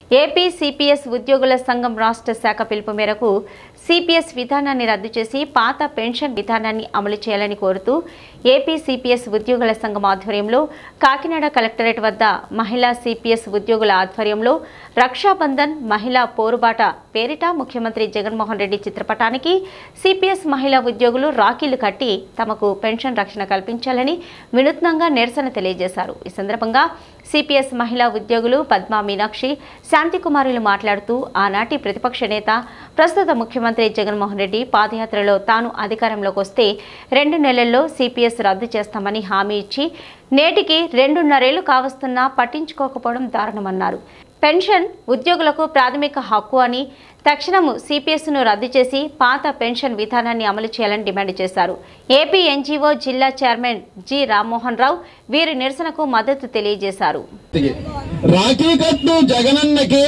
AP CPS ఉద్యోగుల సంఘం రాష్ట్ర శాఖ పిలుపు మేరకు సిపిఎస్ విధానాన్ని రద్దు చేసి పాత పెన్షన్ విధానాన్ని అమలు చేయాలని కోరుతూ ఏపీ సిపిఎస్ ఉద్యోగుల సంఘం ఆధ్వర్యంలో కాకినాడ కలెక్టరేట్ వద్ద మహిళా సిపిఎస్ ఉద్యోగుల ఆధ్వర్యంలో రక్షాబంధన్ మహిళా పోరుబాట పేరిట ముఖ్యమంత్రి జగన్మోహన్ రెడ్డి చిత్రపటానికి సిపిఎస్ మహిళా ఉద్యోగులు రాఖీలు కట్టి తమకు పెన్షన్ రక్షణ కల్పించాలని వినూత్నంగా నిరసన తెలియజేశారు ఈ సందర్భంగా సిపిఎస్ మహిళా ఉద్యోగులు పద్మా మీనాక్షి శాంతికుమారులు మాట్లాడుతూ ఆనాటి ప్రతిపక్ష నేత ప్రస్తుత ముఖ్యమంత్రి జగన్మోహన్ రెడ్డి పాదయాత్రలో తాను అధికారంలోకి వస్తే రెండు నెలల్లో సిపిఎస్ రద్దు చేస్తామని హామీ ఇచ్చి నేటికి రెండున్నరేళ్లు కావస్తున్నా పట్టించుకోకపోవడం దారుణమన్నారు పెన్షన్ ఉద్యోగులకు ప్రాథమిక హక్కు అని తక్షణము సిపిఎస్ను రద్దు చేసి పాత పెన్షన్ విధానాన్ని అమలు చేయాలని డిమాండ్ చేశారు ఏపీ ఎన్జీఓ జిల్లా చైర్మన్ జి రామ్మోహన్ రావు వీరి నిరసనకు మద్దతు తెలియజేశారు రాఖీ కట్టు జగనన్నకి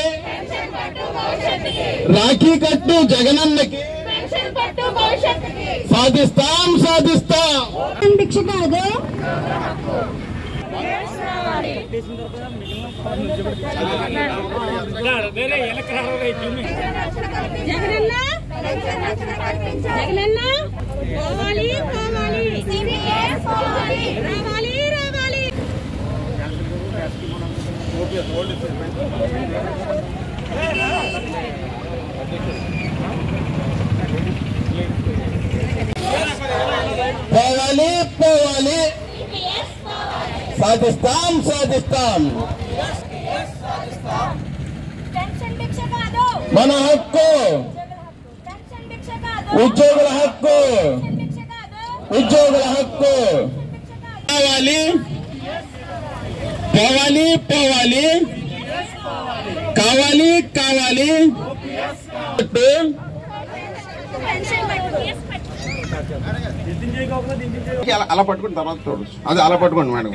రాఖీ కట్టు జగనన్నకి పెన్షన్ పట్టు భవిష్యత్తుకి సాధిస్తాం సాధిస్తాం భిక్ష కాదు జగనన్న జగనన్న పోవాలి పోవాలి రావాలి రావాలి పోవాలి పోవాలి సాధిస్తాం సాధిస్తాం పెన్షన్ భిక్ష కాదు మన హక్కు పెన్షన్ భిక్ష కాదు ఉద్యోగుల హక్కు పెన్షన్ భిక్ష కాదు ఉద్యోగుల హక్కు భిక్ష కాదు కావాలి పోవాలి పోవాలి కావాలి కావాలి కట్టు పెన్షన్ పట్టు అలా అలా పట్టుకుని తర్వాత చూడొచ్చు అది అలా పట్టుకోండి మేడం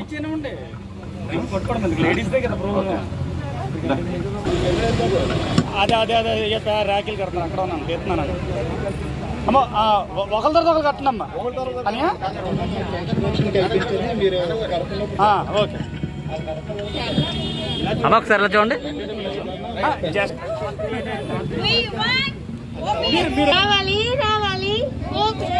అదే అదే అదే ఇక ర్యాకిల్ కడతాను అక్కడ ఉన్నాను ఎత్తున్నాను అమ్మ ఆ, ఒ- ఒకరి తర్వాత ఒకరు కట్టనమ్మా అని ఓకే అమ్మ ఒకసారి ఇలా చూడండి రావాలి రావాలి ఓకే